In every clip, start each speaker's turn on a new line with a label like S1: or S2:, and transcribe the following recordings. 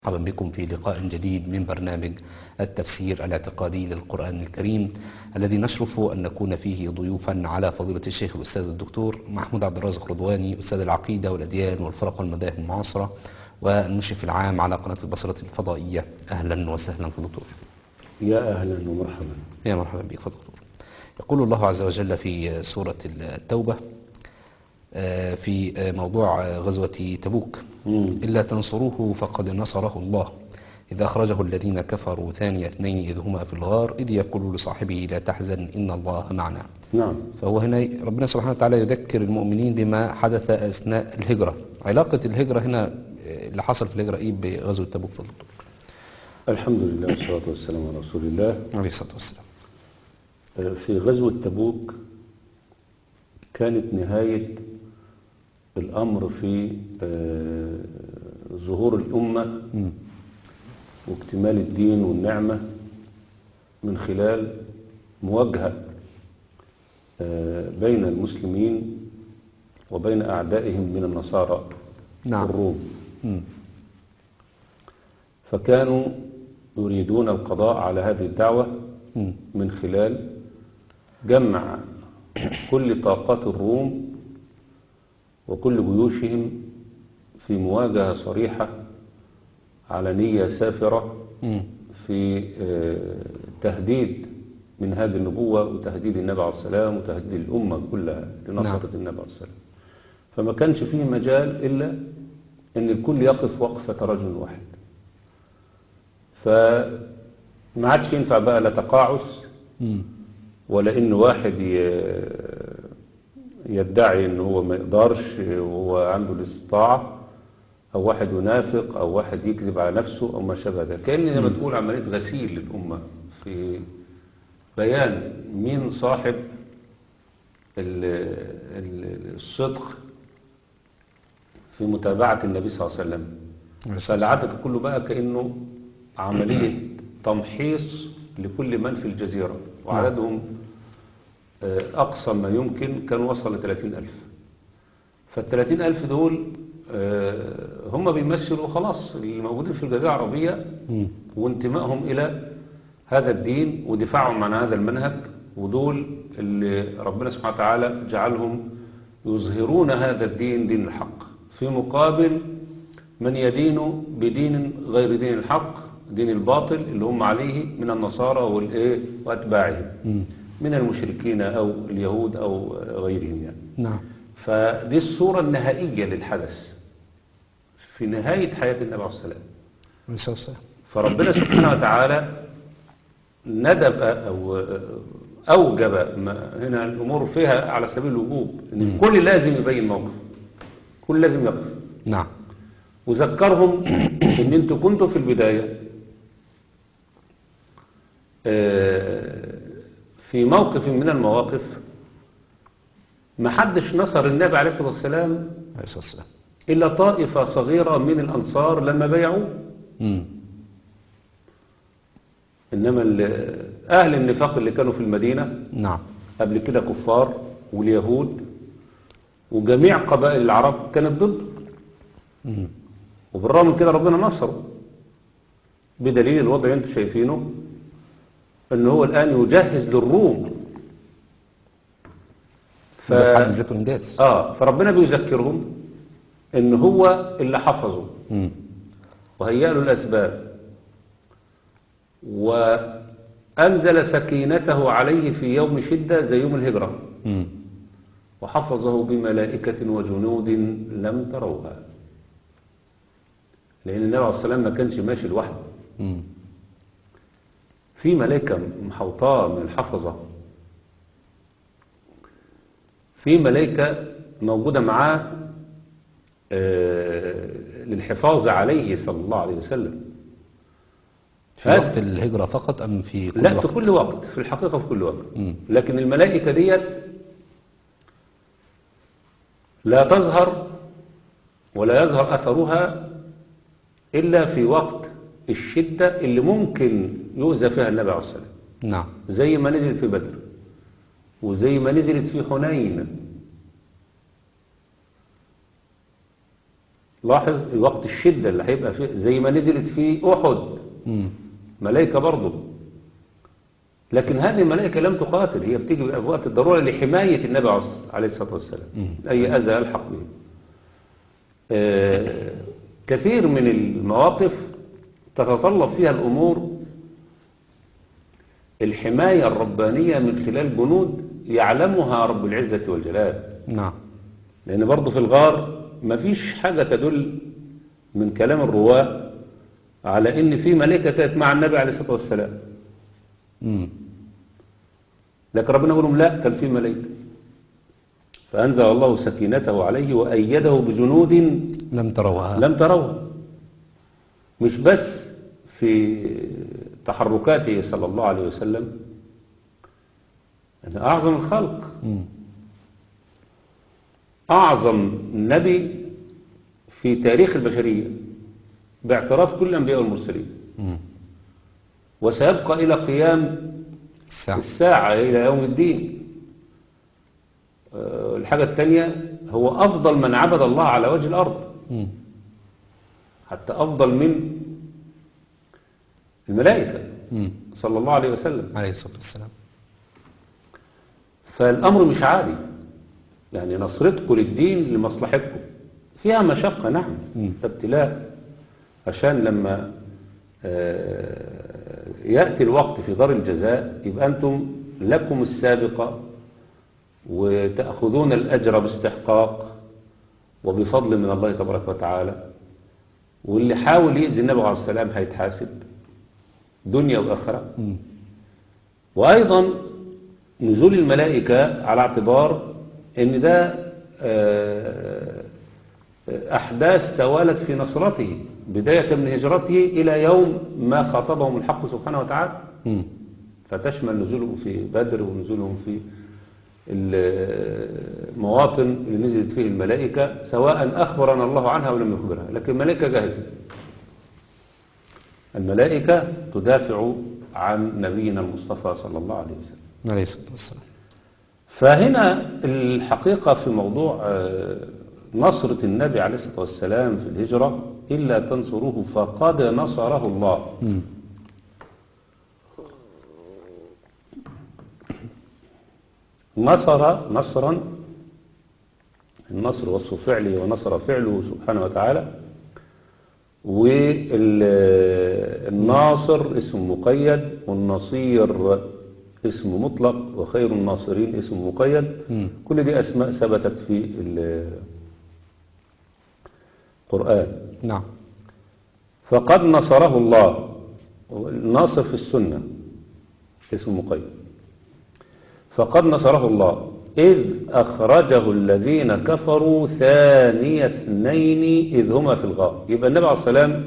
S1: مرحبا بكم في لقاء جديد من برنامج التفسير الاعتقادي للقرآن الكريم الذي نشرف أن نكون فيه ضيوفا على فضيلة الشيخ الأستاذ الدكتور محمود عبد الرازق رضواني أستاذ العقيدة والأديان والفرق والمذاهب المعاصرة والمشرف العام على قناة البصرة الفضائية أهلا وسهلا في دكتور
S2: يا أهلا ومرحبا
S1: يا مرحبا بك فضل دكتور يقول الله عز وجل في سورة التوبة آه، في آه، موضوع آه، غزوة تبوك
S2: مم.
S1: إلا تنصروه فقد نصره الله إذا أخرجه الذين كفروا ثاني اثنين إذ هما في الغار إذ يقول لصاحبه لا تحزن إن الله معنا
S2: نعم
S1: فهو هنا ربنا سبحانه وتعالى يذكر المؤمنين بما حدث أثناء الهجرة علاقة الهجرة هنا آه، اللي حصل في الهجرة إيه بغزوة تبوك فضل
S2: الحمد لله والصلاة والسلام على رسول الله
S1: عليه الصلاة والسلام
S2: آه، في غزوة تبوك كانت نهاية الأمر في آه، ظهور الأمة
S1: مم.
S2: واكتمال الدين والنعمة من خلال مواجهة آه، بين المسلمين وبين أعدائهم من النصارى
S1: نعم.
S2: الروم
S1: مم.
S2: فكانوا يريدون القضاء على هذه الدعوة
S1: مم.
S2: من خلال جمع كل طاقات الروم وكل جيوشهم في مواجهة صريحة علنية سافرة
S1: مم.
S2: في آه، تهديد من هذه النبوة وتهديد النبي عليه السلام وتهديد الأمة كلها لنصرة النبي عليه السلام فما كانش فيه مجال إلا أن الكل يقف وقفة رجل واحد فما عادش ينفع بقى لا تقاعس
S1: مم.
S2: ولا ان واحد ي- يدعي ان هو ما يقدرش وهو عنده الاستطاعة او واحد ينافق او واحد يكذب على نفسه او ما شابه ذلك كأن لما تقول عملية غسيل للأمة في بيان مين صاحب ال- ال- الصدق في متابعة النبي صلى الله عليه وسلم فالعدد كله بقى كأنه عملية تمحيص لكل من في الجزيرة وعددهم آه، أقصى ما يمكن كان وصل لثلاثين ألف فالثلاثين ألف دول آه، هم بيمثلوا خلاص الموجودين في الجزيرة العربية
S1: مم.
S2: وانتمائهم إلى هذا الدين ودفاعهم عن هذا المنهج ودول اللي ربنا سبحانه وتعالى جعلهم يظهرون هذا الدين دين الحق في مقابل من يدين بدين غير دين الحق دين الباطل اللي هم عليه من النصارى والإيه وأتباعهم
S1: مم.
S2: من المشركين أو اليهود أو غيرهم يعني
S1: نعم
S2: فدي الصورة النهائية للحدث في نهاية حياة النبي عليه الصلاة والسلام
S1: عليه الصلاة والسلام
S2: فربنا سبحانه وتعالى ندب أو أوجب ما هنا الأمور فيها على سبيل الوجوب إن الكل لازم يبين موقف كل لازم يقف
S1: نعم
S2: وذكرهم إن أنتوا كنتوا في البداية آه، في موقف من المواقف ما حدش نصر النبي عليه الصلاة والسلام
S1: عليه الصلاة والسلام
S2: إلا طائفة صغيرة من الأنصار لما بايعوه
S1: مم.
S2: إنما ال- أهل النفاق اللي كانوا في المدينة
S1: نعم
S2: قبل كده كفار واليهود وجميع قبائل العرب كانت ضده
S1: مم.
S2: وبالرغم من كده ربنا نصره بدليل الوضع اللي انتم شايفينه ان هو الان يجهز للروم ف...
S1: ده في حد ذاته إنجاز
S2: اه فربنا بيذكرهم ان هو اللي حفظه
S1: مم.
S2: وهيأ له الأسباب وأنزل سكينته عليه في يوم شدة زي يوم الهجرة
S1: مم.
S2: وحفظه بملائكة وجنود لم تروها لأن النبي عليه الصلاة والسلام ما كانش ماشي لوحده
S1: مم.
S2: في ملائكة محوطاه من الحفظة في ملائكة موجودة معاه آه، للحفاظ عليه صلى الله عليه وسلم
S1: في
S2: هذا-
S1: وقت الهجرة فقط أم في كل
S2: لا
S1: وقت
S2: في كل وقت في الحقيقة في كل وقت
S1: مم.
S2: لكن الملائكة ديت لا تظهر ولا يظهر أثرها إلا في وقت الشدة اللي ممكن يؤذى فيها النبي عليه الصلاة والسلام
S1: نعم
S2: زي ما نزلت في بدر وزي ما نزلت في حنين لاحظ وقت الشدة اللي هيبقى فيه زي ما نزلت في أحد
S1: مم.
S2: ملائكة برضه لكن هذه الملائكة لم تقاتل هي بتيجي في وقت الضرورة لحماية النبي عليه الصلاة والسلام أي أذى يلحق به آه، كثير من المواقف تتطلب فيها الأمور الحماية الربانية من خلال جنود يعلمها رب العزة والجلال
S1: نعم
S2: لأن برضه في الغار مفيش حاجة تدل من كلام الرواة على إن في ملائكة كانت مع النبي عليه الصلاة والسلام
S1: مم.
S2: لكن ربنا يقول لهم لا كان في ملائكة فأنزل الله سكينته عليه وأيده بجنود
S1: لم تروها
S2: لم تروها مش بس في تحركاته صلى الله عليه وسلم أنا أعظم الخلق
S1: مم.
S2: أعظم نبي في تاريخ البشرية باعتراف كل الأنبياء والمرسلين
S1: مم.
S2: وسيبقى إلى قيام
S1: الساعة
S2: الساعة إلى يوم الدين آه، الحاجة الثانية هو أفضل من عبد الله على وجه الأرض
S1: مم.
S2: حتى أفضل من الملائكة
S1: مم.
S2: صلى الله عليه وسلم
S1: عليه الصلاة والسلام
S2: فالأمر مش عادي يعني نصرتكم للدين لمصلحتكم فيها مشقة نعم
S1: مم.
S2: ابتلاء عشان لما آه، يأتي الوقت في دار الجزاء يبقى أنتم لكم السابقة وتأخذون الأجر باستحقاق وبفضل من الله تبارك وتعالى واللي حاول يأذي النبي عليه السلام هيتحاسب دنيا وآخرة
S1: مم.
S2: وأيضا نزول الملائكة على اعتبار أن ده آه، أحداث توالت في نصرته بداية من هجرته إلى يوم ما خاطبهم الحق سبحانه وتعالى
S1: مم.
S2: فتشمل نزولهم في بدر ونزولهم في المواطن اللي نزلت فيه الملائكة سواء أخبرنا الله عنها ولم يخبرها لكن الملائكة جاهزة الملائكة تدافع عن نبينا المصطفى صلى الله عليه وسلم
S1: عليه الصلاة والسلام
S2: فهنا الحقيقة في موضوع آه، نصرة النبي عليه الصلاة والسلام في الهجرة إلا تنصروه فقد نصره الله
S1: مم.
S2: نصر نصرا النصر وصف فعله ونصر فعله سبحانه وتعالى والناصر اسم مقيد والنصير اسم مطلق وخير الناصرين اسم مقيد
S1: مم.
S2: كل دي أسماء ثبتت في القرآن
S1: نعم
S2: فقد نصره الله الناصر في السنة اسم مقيد فقد نصره الله إذ أخرجه الذين كفروا ثاني اثنين إذ هما في الغار يبقى النبي عليه السلام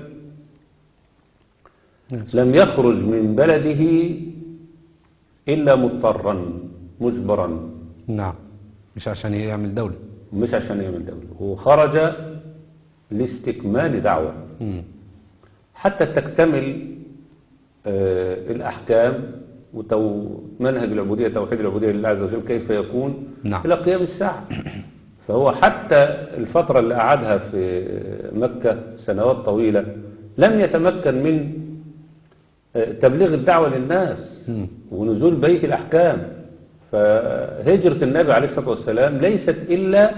S2: لم يخرج من بلده إلا مضطرا مجبرا
S1: نعم مش عشان يعمل دولة
S2: مش عشان يعمل دولة هو خرج لاستكمال دعوة
S1: مم.
S2: حتى تكتمل آه، الأحكام ومنهج العبودية توحيد العبودية لله عز وجل كيف يكون
S1: نعم.
S2: إلى قيام الساعة فهو حتى الفترة اللي قعدها في مكة سنوات طويلة لم يتمكن من آه، تبليغ الدعوة للناس
S1: مم.
S2: ونزول بيت الأحكام فهجرة النبي عليه الصلاة والسلام ليست إلا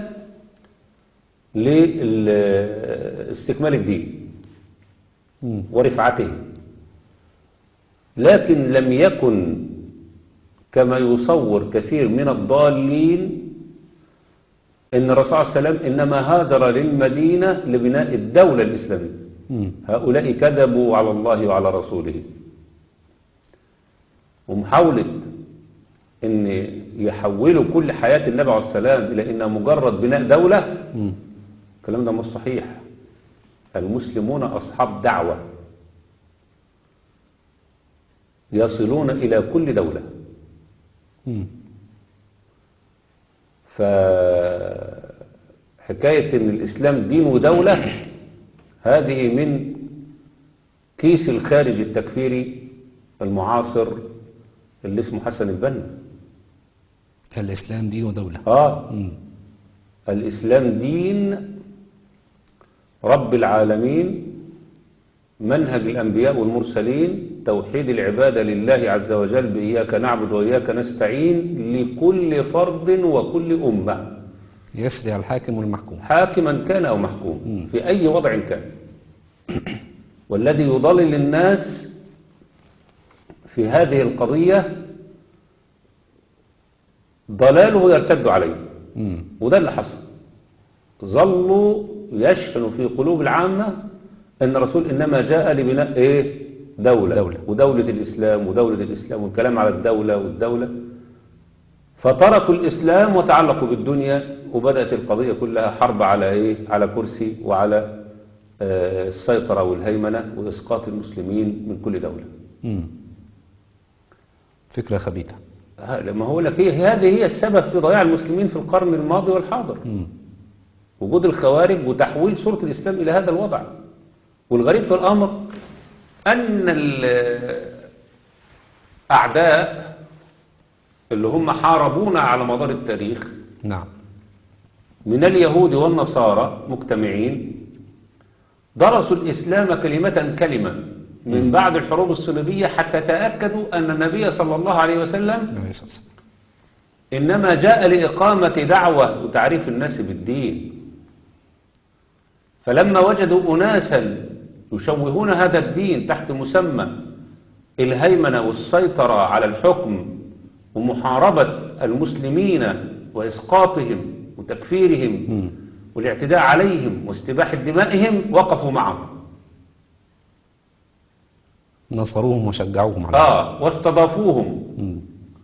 S2: لاستكمال الدين
S1: مم.
S2: ورفعته لكن لم يكن كما يصور كثير من الضالين ان الرسول صلى الله عليه وسلم انما هاجر للمدينة لبناء الدولة الإسلامية
S1: مم.
S2: هؤلاء كذبوا على الله وعلى رسوله ومحاولة ان يحولوا كل حياة النبي عليه السلام الى انها مجرد بناء دولة
S1: مم.
S2: الكلام ده مش صحيح المسلمون أصحاب دعوة يصلون إلى كل دولة
S1: مم.
S2: فحكاية أن الإسلام دين ودولة هذه من كيس الخارج التكفيري المعاصر اللي اسمه حسن البنا
S1: الإسلام دين ودولة
S2: آه
S1: مم.
S2: الإسلام دين رب العالمين منهج الأنبياء والمرسلين توحيد العبادة لله عز وجل بإياك نعبد وإياك نستعين لكل فرد وكل أمة
S1: يسري على الحاكم والمحكوم
S2: حاكما كان أو محكوم في أي وضع كان والذي يضلل الناس في هذه القضية ضلاله يرتد عليه
S1: مم.
S2: وده اللي حصل ظلوا يشحنوا في قلوب العامة أن الرسول إنما جاء لبناء إيه دولة,
S1: دولة.
S2: ودولة الإسلام ودولة الإسلام والكلام على الدولة والدولة فتركوا الإسلام وتعلقوا بالدنيا وبدأت القضية كلها حرب على إيه على كرسي وعلى آه، السيطرة والهيمنة وإسقاط المسلمين من كل دولة
S1: مم. فكرة خبيثة
S2: ها- لما هو لك هي هذه هي السبب في ضياع المسلمين في القرن الماضي والحاضر
S1: مم.
S2: وجود الخوارج وتحويل صورة الإسلام إلى هذا الوضع والغريب في الأمر أن الأعداء اللي هم حاربونا على مدار التاريخ
S1: نعم
S2: من اليهود والنصارى مجتمعين درسوا الإسلام كلمة كلمة من بعد الحروب الصليبية حتى تأكدوا أن النبي صلى الله عليه وسلم
S1: عليه الصلاة والسلام.
S2: إنما جاء لإقامة دعوة وتعريف الناس بالدين فلما وجدوا أناسا يشوهون هذا الدين تحت مسمى الهيمنة والسيطرة على الحكم ومحاربة المسلمين وإسقاطهم وتكفيرهم
S1: مم.
S2: والاعتداء عليهم واستباحة دمائهم وقفوا معهم
S1: نصروهم وشجعوهم على
S2: آه واستضافوهم
S1: مم.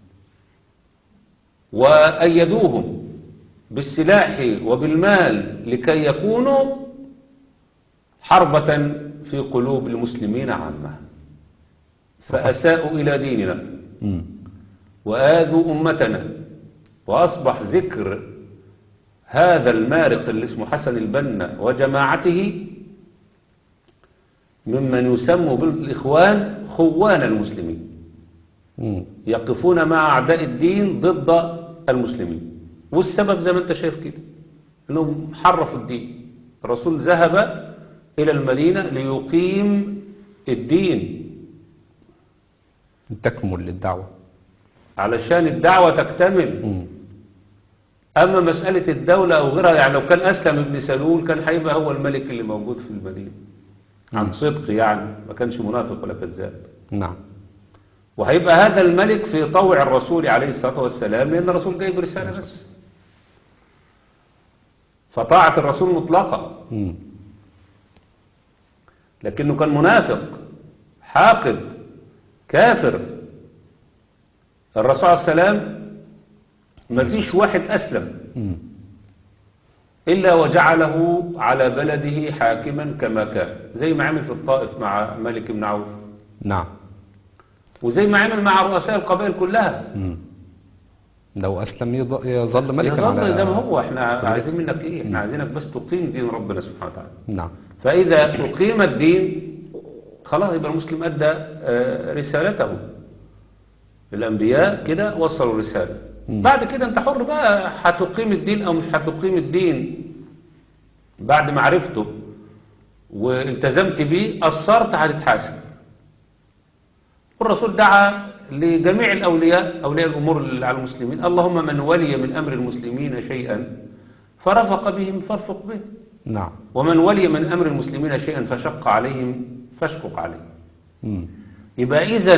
S2: وأيدوهم بالسلاح وبالمال لكي يكونوا حربة في قلوب المسلمين عامة فأساءوا إلى ديننا
S1: مم.
S2: وآذوا أمتنا وأصبح ذكر هذا المارق اللي اسمه حسن البنا وجماعته ممن يسمى بالإخوان خوان المسلمين
S1: مم.
S2: يقفون مع أعداء الدين ضد المسلمين والسبب زي ما انت شايف كده انهم حرفوا الدين الرسول ذهب إلى المدينة ليقيم الدين
S1: تكمل للدعوة
S2: علشان الدعوة تكتمل
S1: مم.
S2: أما مسألة الدولة أو غيرها يعني لو كان أسلم ابن سلول كان هيبقى هو الملك اللي موجود في المدينة عن صدق يعني ما كانش منافق ولا كذاب
S1: نعم
S2: وهيبقى هذا الملك في طوع الرسول عليه الصلاة والسلام لأن الرسول جايب رسالة بس فطاعة الرسول مطلقة
S1: مم.
S2: لكنه كان منافق حاقد كافر الرسول عليه السلام ما فيش واحد أسلم
S1: مم.
S2: إلا وجعله على بلده حاكما كما كان زي ما عمل في الطائف مع مالك بن عوف
S1: نعم
S2: وزي ما عمل مع رؤساء القبائل كلها
S1: مم. لو أسلم يض- يظل ملكا
S2: يظل
S1: على
S2: زي ما هو احنا
S1: كل
S2: عايزين منك ايه احنا عايزينك بس تقيم دين ربنا سبحانه وتعالى
S1: نعم
S2: فإذا أقيم الدين خلاص يبقى المسلم أدى آه، رسالته الأنبياء كده وصلوا الرسالة
S1: مم.
S2: بعد كده أنت حر بقى هتقيم الدين أو مش هتقيم الدين بعد ما عرفته والتزمت بيه أثرت هتتحاسب والرسول دعا لجميع الأولياء أولياء الأمور اللي على المسلمين اللهم من ولي من أمر المسلمين شيئا فرفق بهم فارفق به
S1: نعم
S2: ومن ولي من أمر المسلمين شيئا فشق عليهم فاشقق عليه
S1: مم.
S2: يبقى إذا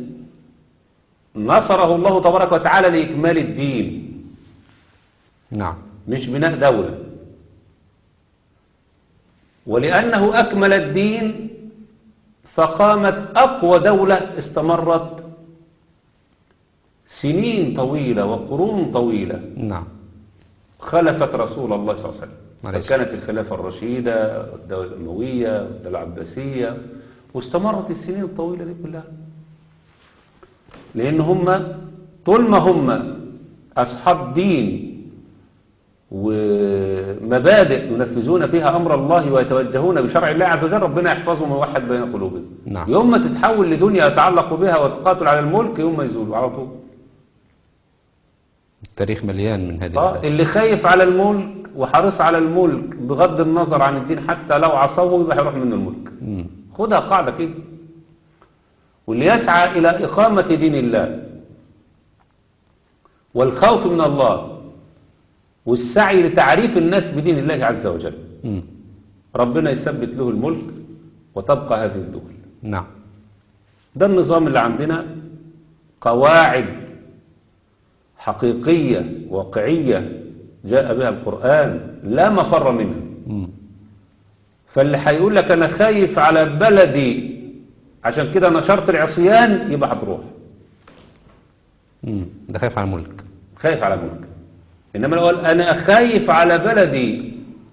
S2: نصره الله تبارك وتعالى لإكمال الدين
S1: نعم
S2: مش بناء دولة ولأنه أكمل الدين فقامت أقوى دولة استمرت سنين طويلة وقرون طويلة
S1: نعم
S2: خلفت رسول الله صلى الله عليه
S1: عليه
S2: وسلم
S1: الصلاة
S2: فكانت الخلافة الرشيدة والدولة الأموية والدولة العباسية واستمرت السنين الطويلة دي كلها لأن هم طول ما هم أصحاب دين ومبادئ ينفذون فيها أمر الله ويتوجهون بشرع الله عز وجل ربنا يحفظهم ويوحد بين قلوبهم
S1: نعم.
S2: يوم ما تتحول لدنيا يتعلق بها وتقاتل على الملك يوم ما يزولوا على طول
S1: تاريخ مليان من هذه
S2: آه
S1: الآيات.
S2: اللي خايف على الملك وحريص على الملك بغض النظر عن الدين حتى لو عصوه يبقى هيروح منه الملك
S1: مم.
S2: خدها قاعدة كده واللي يسعى إلى إقامة دين الله والخوف من الله والسعي لتعريف الناس بدين الله عز وجل
S1: مم.
S2: ربنا يثبت له الملك وتبقى هذه الدول
S1: نعم
S2: ده النظام اللي عندنا قواعد حقيقية واقعية جاء بها القرآن لا مفر منها
S1: مم.
S2: فاللي هيقول لك أنا خايف على بلدي عشان كده نشرت العصيان يبقى هتروح
S1: مم. ده خايف على الملك
S2: خايف على ملك إنما لو قال أنا خايف على بلدي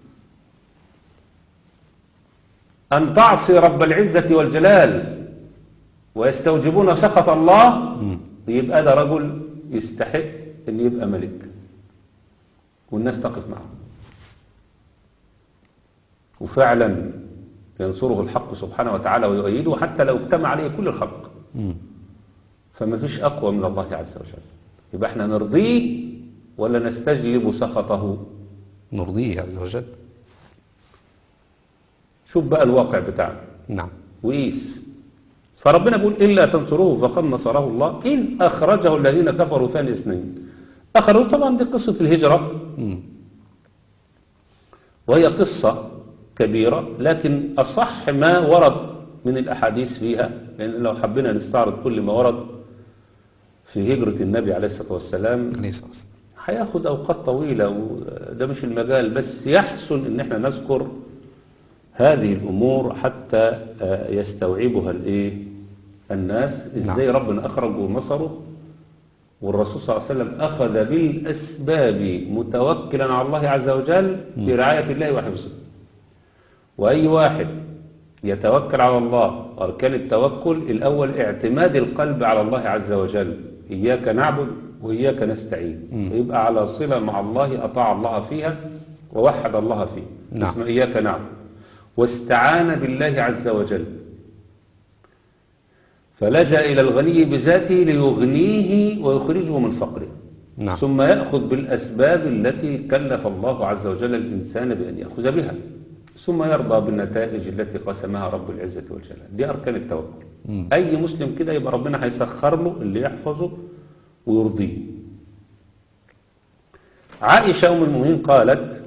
S2: أن تعصي رب العزة والجلال ويستوجبون سخط الله
S1: مم.
S2: يبقى ده رجل يستحق أن يبقى ملك والناس تقف معه وفعلا ينصره الحق سبحانه وتعالى ويؤيده حتى لو اجتمع عليه كل الخلق
S1: مم.
S2: فما فيش أقوى من الله عز وجل يبقى احنا نرضيه ولا نستجلب سخطه
S1: نرضيه عز وجل
S2: شوف بقى الواقع بتاعنا
S1: نعم
S2: وقيس فربنا بيقول إلا تنصروه فقد نصره الله إذ أخرجه الذين كفروا ثاني اثنين أخرجه طبعا دي قصة الهجرة
S1: مم.
S2: وهي قصة كبيرة لكن أصح ما ورد من الأحاديث فيها لأن لو حبينا نستعرض كل ما ورد في هجرة النبي عليه الصلاة والسلام
S1: عليه الصلاة والسلام
S2: هياخد أوقات طويلة وده مش المجال بس يحسن إن احنا نذكر هذه الأمور حتى آه، يستوعبها الإيه الناس إزاي ربنا أخرج ونصره والرسول صلى الله عليه وسلم أخذ بالأسباب متوكلا على الله عز وجل برعاية الله وحفظه وأي واحد يتوكل على الله أركان التوكل الأول اعتماد القلب على الله عز وجل إياك نعبد وإياك نستعين
S1: مم.
S2: يبقى على صلة مع الله أطاع الله فيها ووحد الله فيه
S1: نعم.
S2: اسمه إياك نعبد واستعان بالله عز وجل فلجأ إلى الغني بذاته ليغنيه ويخرجه من فقره
S1: نعم
S2: ثم يأخذ بالأسباب التي كلف الله عز وجل الإنسان بأن يأخذ بها ثم يرضى بالنتائج التي قسمها رب العزة والجلال دي أركان التوكل
S1: مم.
S2: أي مسلم كده يبقى ربنا هيسخر له اللي يحفظه ويرضيه عائشة أم المؤمنين قالت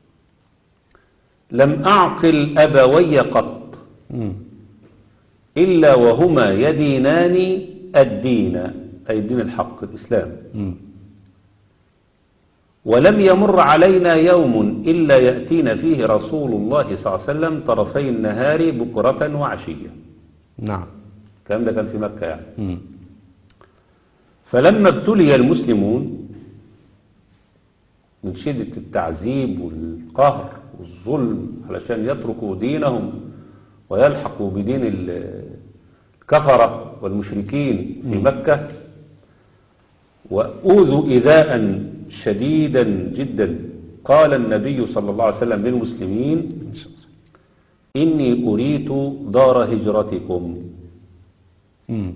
S2: لم أعقل أبوي قط
S1: مم.
S2: إلا وهما يدينان الدين أي الدين الحق الإسلام
S1: مم.
S2: ولم يمر علينا يوم إلا يأتينا فيه رسول الله صلى الله عليه وسلم طرفي النهار بكرة وعشية
S1: نعم
S2: الكلام ده كان في مكة يعني
S1: مم.
S2: فلما ابتلي المسلمون من شدة التعذيب والقهر والظلم علشان يتركوا دينهم ويلحقوا بدين ال- الكفرة والمشركين في مكة وأوذوا إيذاء شديدا جدا قال النبي صلى الله عليه وسلم للمسلمين إني أريت دار هجرتكم
S1: مم.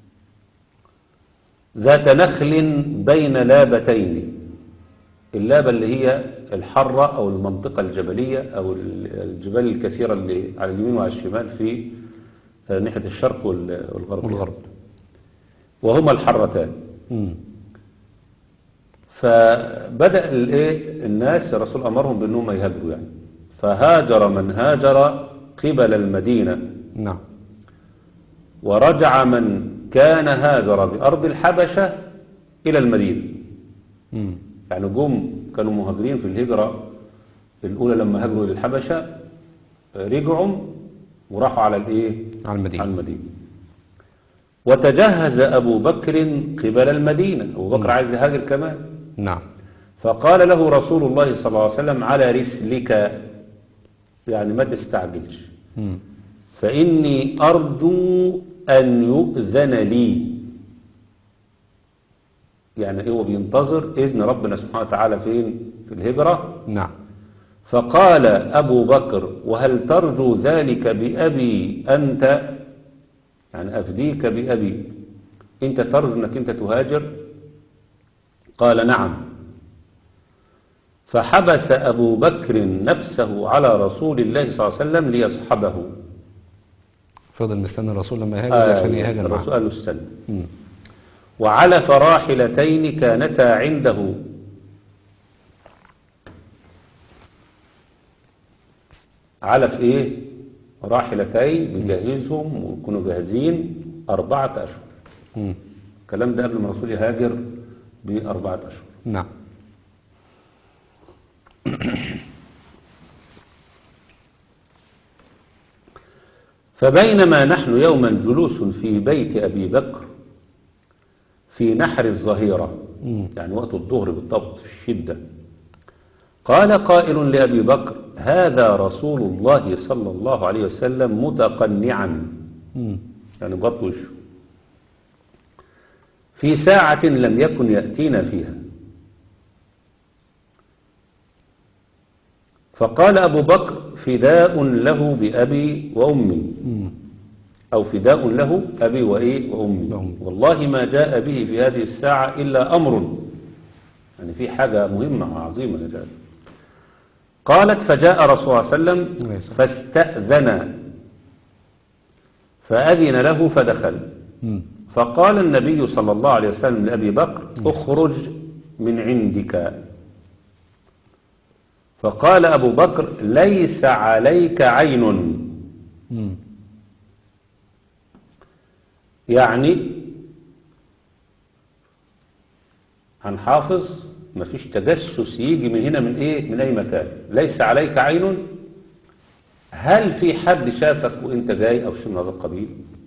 S2: ذات نخل بين لابتين اللابة اللي هي الحرة أو المنطقة الجبلية أو ال- الجبال الكثيرة اللي على اليمين وعلى الشمال في آه، ناحية الشرق وال- والغرب
S1: والغرب
S2: وهما الحرتان
S1: مم.
S2: فبدأ الإيه الناس الرسول أمرهم بأنهم يهاجروا يعني فهاجر من هاجر قبل المدينة
S1: نعم
S2: ورجع من كان هاجر بأرض الحبشة إلى المدينة
S1: مم.
S2: يعني جم كانوا مهاجرين في الهجرة الأولى لما هاجروا للحبشة رجعوا وراحوا على الإيه؟
S1: على
S2: على
S1: المدينة
S2: المدينة وتجهز أبو بكر قبل المدينة أبو بكر عايز يهاجر كمان
S1: نعم
S2: فقال له رسول الله صلى الله عليه وسلم على رسلك يعني ما تستعجلش
S1: مم.
S2: فإني أرجو أن يؤذن لي يعني هو بينتظر إذن ربنا سبحانه وتعالى فين في الهجرة
S1: نعم
S2: فقال أبو بكر وهل ترجو ذلك بأبي أنت يعني أفديك بأبي أنت ترجو أنك أنت تهاجر قال نعم فحبس أبو بكر نفسه على رسول الله صلى الله عليه وسلم ليصحبه
S1: فضل مستني الرسول لما يهاجر عشان يهاجر معه
S2: الرسول قال له استنى
S1: مم.
S2: وعلف راحلتين كانتا عنده علف ايه راحلتين بيجهزهم ويكونوا جاهزين أربعة أشهر
S1: مم.
S2: الكلام ده قبل ما الرسول يهاجر بأربعة أشهر
S1: نعم
S2: فبينما نحن يوما جلوس في بيت أبي بكر في نحر الظهيرة
S1: مم.
S2: يعني وقت الظهر بالضبط في الشدة قال قائل لأبي بكر هذا رسول الله صلى الله عليه وسلم متقنعا
S1: مم.
S2: يعني بغض وشه في ساعة لم يكن يأتينا فيها فقال أبو بكر فداء له بأبي وأمي
S1: مم.
S2: أو فداء له أبي وإيه وأمي
S1: وأمي.
S2: والله ما جاء به في هذه الساعة إلا أمر يعني في حاجة مهمة وعظيمة جاء قالت فجاء رسول الله صلى الله عليه وسلم
S1: عليه الصلاة
S2: فاستأذن فأذن له فدخل
S1: مم.
S2: فقال النبي صلى الله عليه وسلم لأبي بكر اخرج من عندك فقال أبو بكر ليس عليك عين
S1: مم.
S2: يعني هنحافظ مفيش تجسس يجي من هنا من ايه من اي مكان ليس عليك عين هل في حد شافك وانت جاي او شيء من هذا القبيل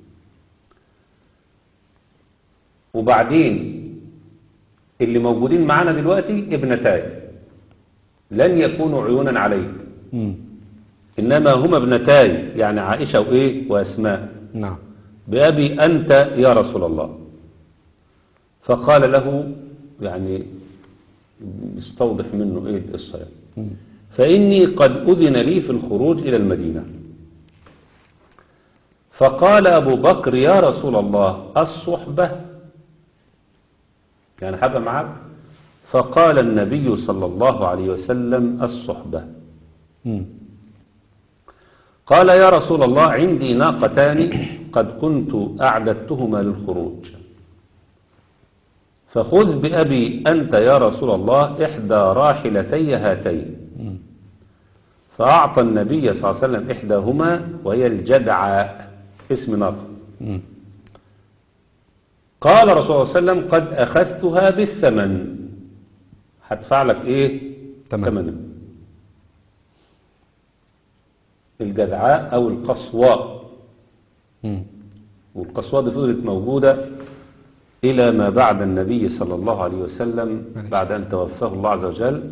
S2: وبعدين اللي موجودين معانا دلوقتي ابنتاي لن يكونوا عيونا عليك
S1: مم.
S2: انما هما ابنتاي يعني عائشة وايه واسماء
S1: نعم
S2: بأبي أنت يا رسول الله فقال له يعني يستوضح منه إيه القصة يعني.
S1: مم.
S2: فإني قد أذن لي في الخروج إلى المدينة فقال أبو بكر يا رسول الله الصحبة يعني حبة معك فقال النبي صلى الله عليه وسلم الصحبة
S1: مم.
S2: قال يا رسول الله عندي ناقتان قد كنت أعددتهما للخروج فخذ بأبي أنت يا رسول الله إحدى راحلتي هاتين
S1: مم.
S2: فأعطى النبي صلى الله عليه وسلم إحداهما وهي الجدعاء اسم ناقة
S1: مم.
S2: قال رسول الله صلى الله عليه وسلم قد أخذتها بالثمن هدفع لك إيه
S1: تمام.
S2: ثمنها الجدعاء أو القصواء
S1: مم.
S2: والقصواء دي فضلت موجودة إلى ما بعد النبي صلى الله عليه وسلم
S1: عليه
S2: بعد أن توفاه الله عز وجل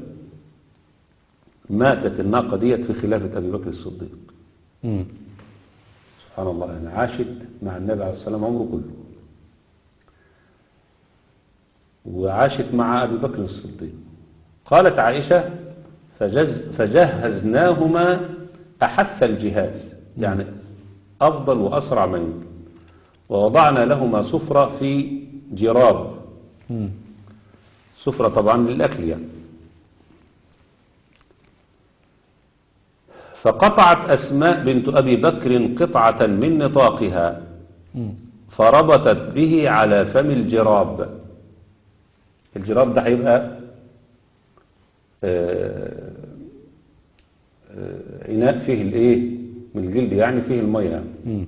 S2: ماتت الناقة ديت في خلافة أبي بكر الصديق
S1: مم.
S2: سبحان الله يعني عاشت مع النبي عليه السلام عمره كله وعاشت مع أبي بكر الصديق قالت عائشة فجز فجهزناهما أحث الجهاز يعني أفضل وأسرع ما يمكن ووضعنا لهما سفرة في جراب
S1: مم.
S2: سفرة طبعا للأكل يعني فقطعت أسماء بنت أبي بكر قطعة من نطاقها
S1: مم.
S2: فربطت به على فم الجراب الجراب ده هيبقى آه، آه، إناء فيه الإيه من الجلد يعني فيه المية يعني.
S1: مم.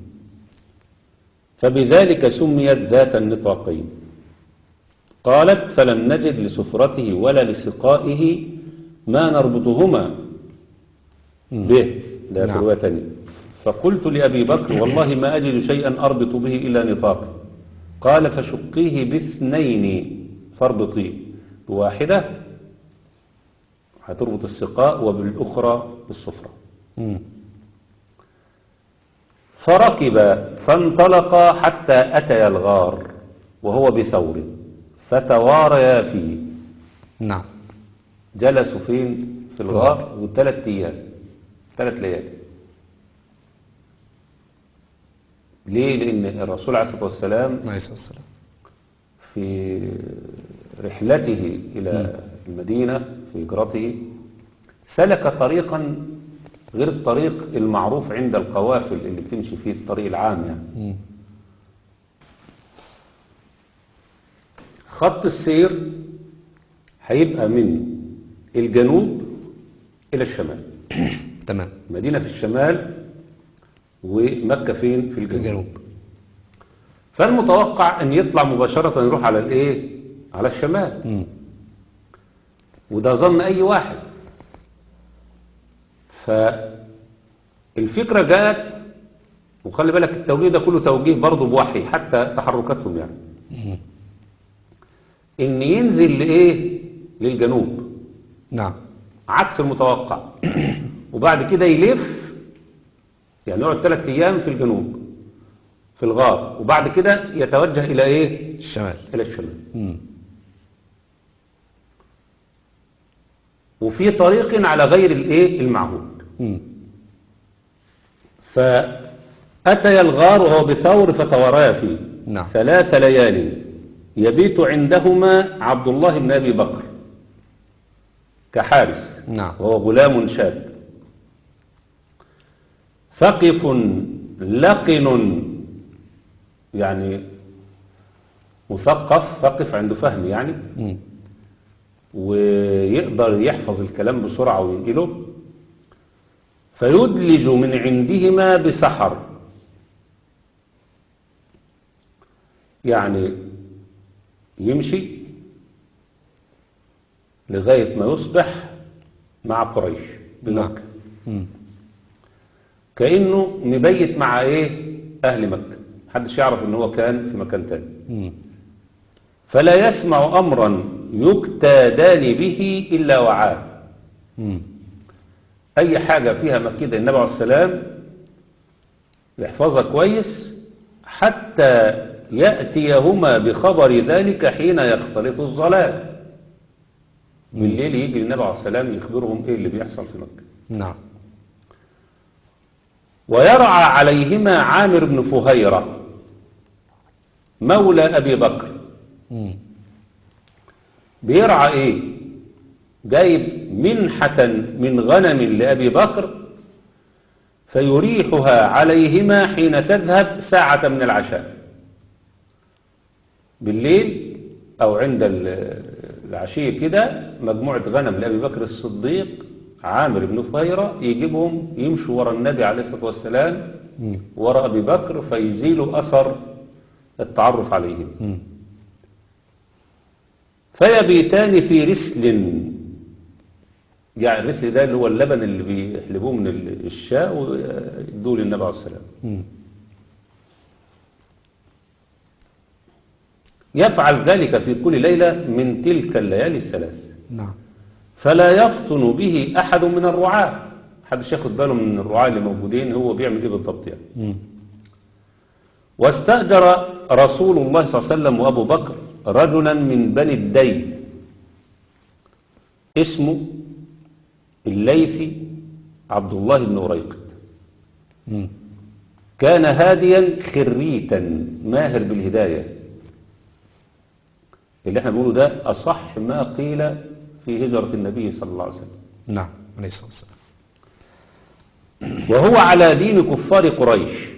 S2: فبذلك سميت ذات النطاقين قالت فلم نجد لسفرته ولا لسقائه ما نربطهما
S1: مم.
S2: به ده في
S1: نعم.
S2: رواية تانية فقلت لأبي بكر والله ما أجد شيئا أربط به إلا نطاقي قال فشقيه باثنين فاربطيه بواحدة هتربط السقاء وبالأخرى بالصفرة
S1: مم.
S2: فركب فانطلقا حتى أتيا الغار وهو بثور فتواريا فيه
S1: نعم
S2: جلسوا فين في الغار وثلاث أيام ثلاث ليالي ليه لأن الرسول عليه الصلاة والسلام
S1: عليه الصلاة والسلام
S2: في رحلته إلى المدينة في هجرته سلك طريقا غير الطريق المعروف عند القوافل اللي بتمشي فيه الطريق العام يعني
S1: مم.
S2: خط السير هيبقى من الجنوب إلى الشمال
S1: تمام
S2: مدينة في الشمال ومكة فين في
S1: في
S2: الجنوب
S1: الجنوب
S2: فالمتوقع ان يطلع مباشرة يروح على الايه على الشمال
S1: مم.
S2: وده ظن اي واحد فالفكرة جاءت وخلي بالك التوجيه ده كله توجيه برضه بوحي حتى تحركاتهم يعني
S1: مم.
S2: ان ينزل لايه للجنوب
S1: نعم
S2: عكس المتوقع وبعد كده يلف يعني يقعد ثلاث ايام في الجنوب في الغار وبعد كده يتوجه الى ايه
S1: الشمال
S2: الى الشمال
S1: مم.
S2: وفي طريق على غير الايه المعهود
S1: مم.
S2: فأتي الغار وهو بثور فتوريا فيه
S1: نعم.
S2: ثلاث ليال يبيت عندهما عبد الله بن أبي بكر كحارس
S1: نعم
S2: وهو غلام شاب ثقف لقن يعني مثقف ثقف عنده فهم يعني
S1: مم.
S2: ويقدر يحفظ الكلام بسرعة وينقله فيدلج من عندهما بسحر يعني يمشي لغاية ما يصبح مع قريش بمكة
S1: مم.
S2: كأنه مبيت مع ايه أهل مكة محدش يعرف ان هو كان في مكان تاني
S1: مم.
S2: فلا يسمع أمرا يكتادان به إلا وعاه
S1: مم.
S2: أي حاجة فيها مكيدة النبي عليه السلام يحفظها كويس حتى يأتيهما بخبر ذلك حين يختلط الظلام بالليل يجي النبي عليه السلام يخبرهم ايه اللي بيحصل في مكة
S1: نعم
S2: ويرعى عليهما عامر بن فهيرة مولى أبي بكر
S1: مم.
S2: بيرعى ايه جايب منحة من غنم لأبي بكر فيريحها عليهما حين تذهب ساعة من العشاء بالليل أو عند ال- العشية كده مجموعة غنم لأبي بكر الصديق عامر بن فهيرة يجيبهم يمشوا ورا النبي عليه الصلاة والسلام
S1: مم.
S2: ورا أبي بكر فيزيلوا أثر التعرف عليهم
S1: مم.
S2: فيبيتان في رسل يعني الرسل ده اللي هو اللبن اللي بيحلبوه من ال- الشاء ويدوه للنبي عليه السلام
S1: مم.
S2: يفعل ذلك في كل ليلة من تلك الليالي الثلاث
S1: نعم
S2: فلا يفطن به أحد من الرعاة محدش ياخد باله من الرعاة اللي موجودين هو بيعمل ايه بالضبط يعني
S1: مم.
S2: واستأجر رسول الله صلى الله عليه وسلم وأبو بكر رجلا من بني الدين اسمه الليثي عبد الله بن أريقط
S1: مم.
S2: كان هاديا خريتا ماهر بالهداية اللي احنا بنقوله ده أصح ما قيل في هجرة النبي صلى الله عليه وسلم
S1: نعم عليه الصلاة والسلام
S2: وهو على دين كفار قريش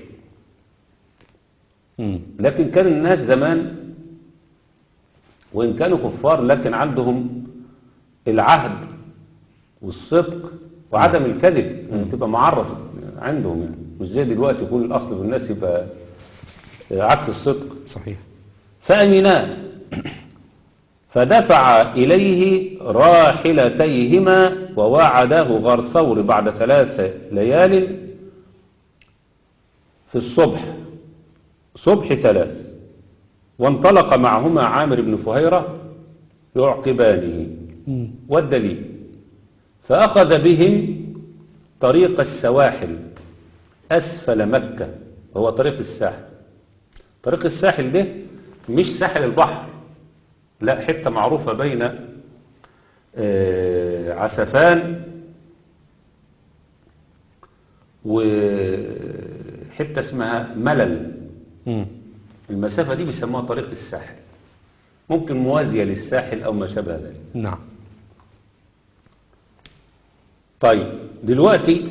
S1: مم.
S2: لكن كان الناس زمان وإن كانوا كفار لكن عندهم العهد والصدق وعدم الكذب يعني تبقى معرف عندهم يعني مش زي دلوقتي يكون الأصل في الناس يبقى عكس الصدق
S1: صحيح
S2: فأمناه فدفع إليه راحلتيهما ووعداه غار ثور بعد ثلاث ليال في الصبح صبح ثلاث وانطلق معهما عامر بن فهيرة يعقبانه
S1: مم.
S2: والدليل فأخذ بهم طريق السواحل أسفل مكة وهو طريق الساحل طريق الساحل ده مش ساحل البحر لا حتة معروفة بين آه، عسفان وحتة اسمها ملل
S1: مم.
S2: المسافة دي بيسموها طريق الساحل ممكن موازية للساحل أو ما شابه ذلك
S1: نعم
S2: طيب دلوقتي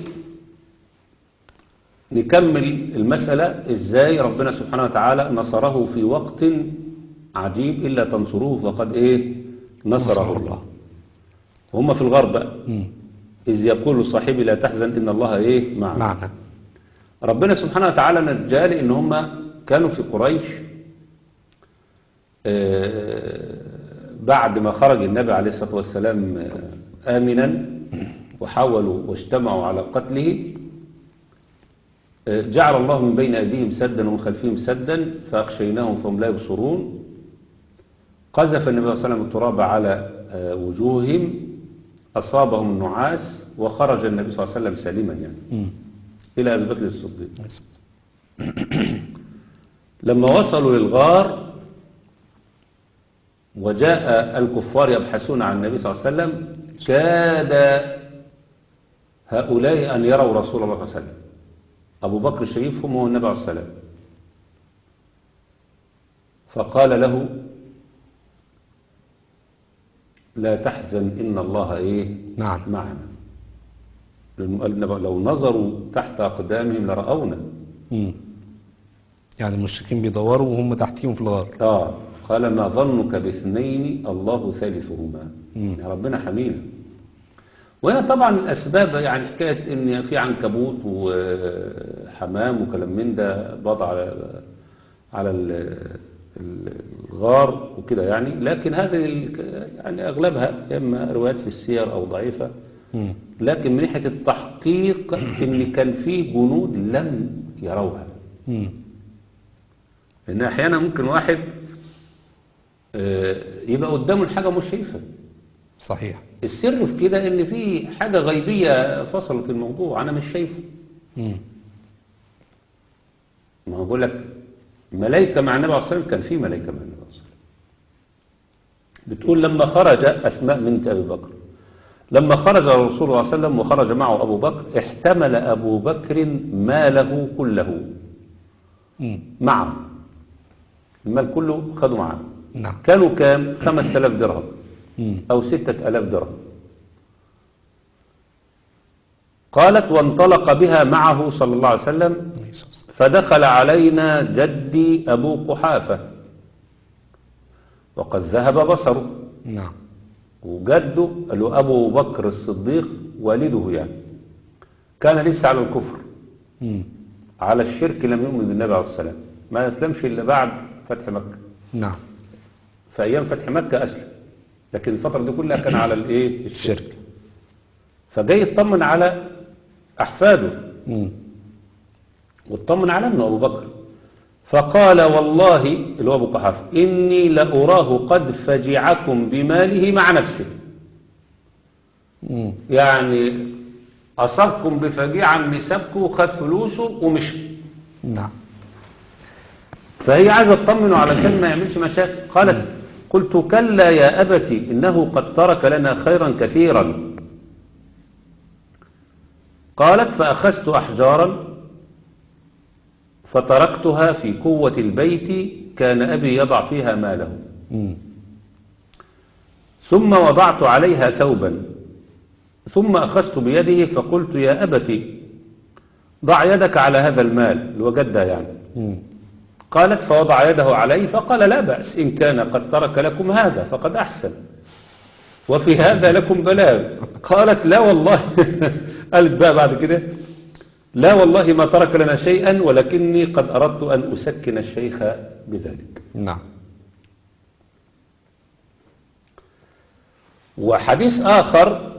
S2: نكمل المسألة ازاي ربنا سبحانه وتعالى نصره في وقت عجيب إلا تنصروه فقد ايه نصره
S1: نصره
S2: الله
S1: الله.
S2: وهم في الغرب بقى
S1: مم.
S2: إذ يقول صاحبي لا تحزن إن الله ايه معنا
S1: معنا
S2: ربنا سبحانه وتعالى نجاه لأن هم كانوا في قريش آه، بعد ما خرج النبي عليه الصلاة والسلام آه، آمنا وحاولوا واجتمعوا على قتله آه، جعل الله من بين أيديهم سدا ومن خلفهم سدا فأخشيناهم فهم لا يبصرون قذف النبي صلى الله عليه وسلم التراب على آه، وجوههم أصابهم النعاس وخرج النبي صلى الله عليه وسلم سالما يعني
S1: مم.
S2: إلى أبي بكر الصديق لما وصلوا للغار وجاء الكفار يبحثون عن النبي صلى الله عليه وسلم كاد هؤلاء أن يروا رسول الله صلى الله عليه وسلم أبو بكر الشريف هم هو النبي عليه الصلاة والسلام فقال له لا تحزن إن الله إيه
S1: معنا
S2: معنا لأنه قال النبي لو نظروا تحت أقدامهم لرأونا
S1: مم. يعني المشركين بيدوروا وهم تحتيهم في الغار
S2: آه قال ما ظنك باثنين الله ثالثهما
S1: مم.
S2: يا ربنا حمينا وهنا طبعا الأسباب يعني حكاية إن في عنكبوت وحمام وكلام من ده بضع على على ال- ال- الغار وكده يعني لكن هذه ال- يعني أغلبها إما روايات في السير أو ضعيفة
S1: مم.
S2: لكن من ناحية التحقيق إن كان فيه جنود لم يروها
S1: مم.
S2: لأن أحيانا ممكن واحد آه، يبقى قدامه الحاجة مش شايفها
S1: صحيح
S2: السر في كده إن في حاجة غيبية فصلت الموضوع أنا مش شايفه
S1: مم.
S2: ما هو بقول لك ملائكة مع النبي عليه الصلاة والسلام كان في ملائكة مع النبي عليه الصلاة والسلام بتقول لما خرج أسماء بنت أبي بكر لما خرج الرسول صلى الله عليه وسلم وخرج معه أبو بكر احتمل أبو بكر ماله كله
S1: مم.
S2: معه المال كله خدوا معه
S1: نعم
S2: كانوا كام خمس آلاف درهم
S1: مم.
S2: أو ستة ألاف درهم قالت وانطلق بها معه صلى الله عليه وسلم
S1: عليه الصلاة والسلام.
S2: فدخل علينا جدي أبو قحافة وقد ذهب بصره
S1: نعم
S2: وجده اللي هو أبو بكر الصديق والده يعني كان لسه على الكفر
S1: مم.
S2: على الشرك لم يؤمن بالنبي عليه السلام ما يسلمش إلا بعد فتح مكة
S1: نعم
S2: في أيام فتح مكة أسلم لكن الفترة دي كلها كان على الإيه
S1: الشرك
S2: فجاي يطمن على أحفاده
S1: مم.
S2: واطمن على ابنه أبو بكر فقال والله اللي هو أبو قحافة إني لأراه قد فجعكم بماله مع نفسه
S1: مم.
S2: يعني أصابكم بفجيعة من سبكه وخد فلوسه ومشي
S1: نعم
S2: فهي عايزة تطمنه علشان ما يعملش مشاكل قالت قلت كلا يا أبتي إنه قد ترك لنا خيرا كثيرا قالت فأخذت أحجارا فتركتها في قوة البيت كان أبي يضع فيها ماله
S1: مم.
S2: ثم وضعت عليها ثوبا ثم أخذت بيده فقلت يا أبتي ضع يدك على هذا المال اللي هو جدها يعني
S1: مم.
S2: قالت فوضع يده عليه فقال لا بأس إن كان قد ترك لكم هذا فقد أحسن وفي هذا لكم بلاغ قالت لا والله قالت بقى بعد كده لا والله ما ترك لنا شيئا ولكني قد أردت أن أسكن الشيخ بذلك
S1: نعم
S2: وحديث آخر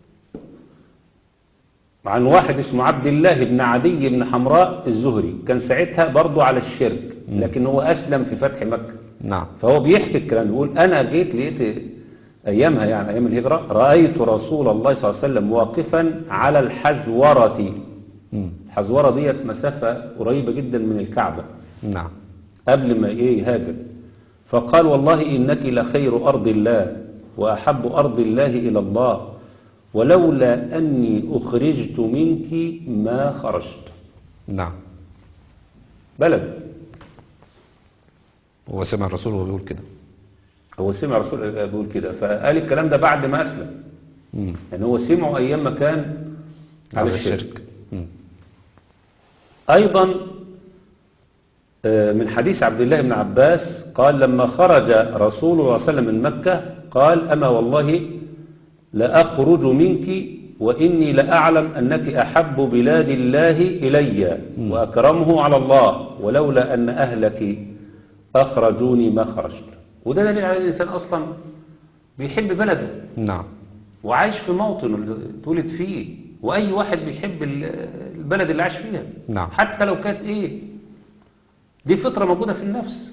S2: عن واحد اسمه عبد الله بن عدي بن حمراء الزهري كان ساعتها برضو على الشرك لكن هو أسلم في فتح مكة
S1: نعم
S2: فهو بيحكي الكلام بيقول أنا جيت لقيت أيامها يعني أيام الهجرة رأيت رسول الله صلى الله عليه وسلم واقفا على الحزورة
S1: مم.
S2: الحزورة ديت مسافة قريبة جدا من الكعبة
S1: نعم
S2: قبل ما إيه يهاجر فقال والله إنك لخير أرض الله وأحب أرض الله إلى الله ولولا أني أخرجت منك ما خرجت
S1: نعم
S2: بلد
S1: هو سمع الرسول وهو بيقول كده
S2: هو سمع رسول الله بيقول كده فقال الكلام ده بعد ما أسلم
S1: مم.
S2: يعني هو سمعه أيام ما كان على
S1: على
S2: الشرك
S1: الشرك مم.
S2: أيضا آه، من حديث عبد الله بن عباس قال لما خرج رسول الله صلى الله عليه وسلم من مكة قال أما والله لأخرج منك وإني لأعلم أنك أحب بلاد الله إلي وأكرمه على الله ولولا أن أهلك أخرجوني ما خرجت وده دليل على أن الإنسان أصلا بيحب بلده
S1: نعم
S2: وعايش في موطنه اللي اتولد فيه واي واحد بيحب ال- البلد اللي عاش فيها
S1: نعم.
S2: حتى لو كانت ايه دي فطره موجوده في النفس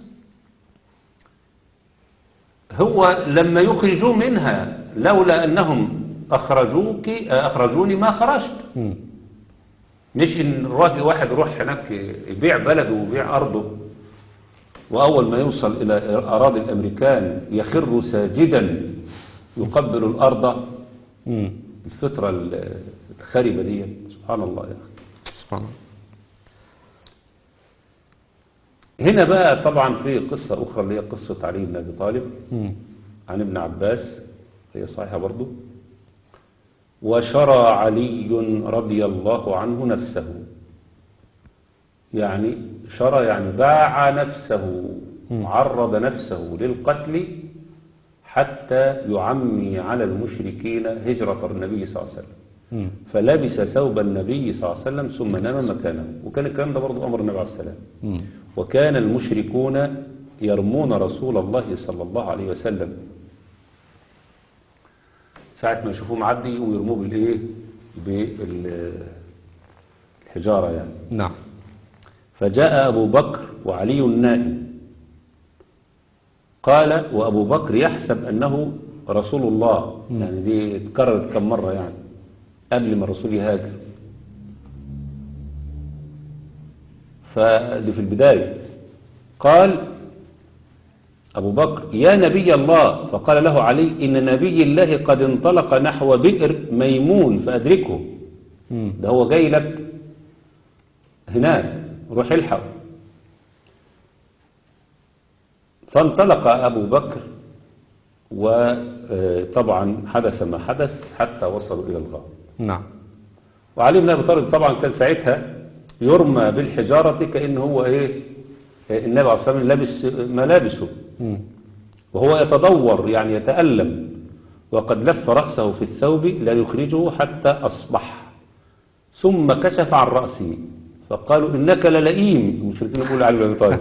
S2: هو لما يخرجوا منها لولا انهم اخرجوك اخرجوني ما خرجت
S1: مم.
S2: مش ان الراجل واحد يروح هناك يبيع بلده ويبيع ارضه واول ما يوصل الى اراضي الامريكان يخر ساجدا يقبل الارض
S1: مم.
S2: الفطرة الخربة دي سبحان الله يا أخي
S1: سبحان الله
S2: هنا بقى طبعا في قصة أخرى اللي هي قصة علي بن أبي طالب
S1: مم.
S2: عن ابن عباس هي صحيحة برضو وشرى علي رضي الله عنه نفسه يعني شرى يعني باع نفسه عرض نفسه للقتل حتى يعمي على المشركين هجرة النبي صلى الله عليه وسلم
S1: مم.
S2: فلبس ثوب النبي صلى الله عليه وسلم ثم نام مكانه وكان الكلام ده برضو أمر النبي عليه السلام
S1: مم.
S2: وكان المشركون يرمون رسول الله صلى الله عليه وسلم ساعة ما يشوفوه معدي ويرموه بالإيه بالحجارة يعني
S1: نعم
S2: فجاء أبو بكر وعلي نائم قال وأبو بكر يحسب أنه رسول الله يعني دي اتكررت كم مرة يعني قبل ما الرسول يهاجر فدي في البداية قال أبو بكر يا نبي الله فقال له علي إن نبي الله قد انطلق نحو بئر ميمون فأدركه
S1: مم.
S2: ده هو جاي لك هناك روح الحق فانطلق أبو بكر وطبعا حدث ما حدث حتى وصلوا إلى الغار
S1: نعم
S2: وعلي بن أبي طالب طبعا كان ساعتها يرمى بالحجارة كأنه هو إيه النبي عليه الصلاة والسلام لابس ملابسه
S1: مم.
S2: وهو يتدور يعني يتألم وقد لف رأسه في الثوب لا يخرجه حتى أصبح ثم كشف عن رأسه فقالوا إنك للئيم المشركين يقولوا علي بن أبي طالب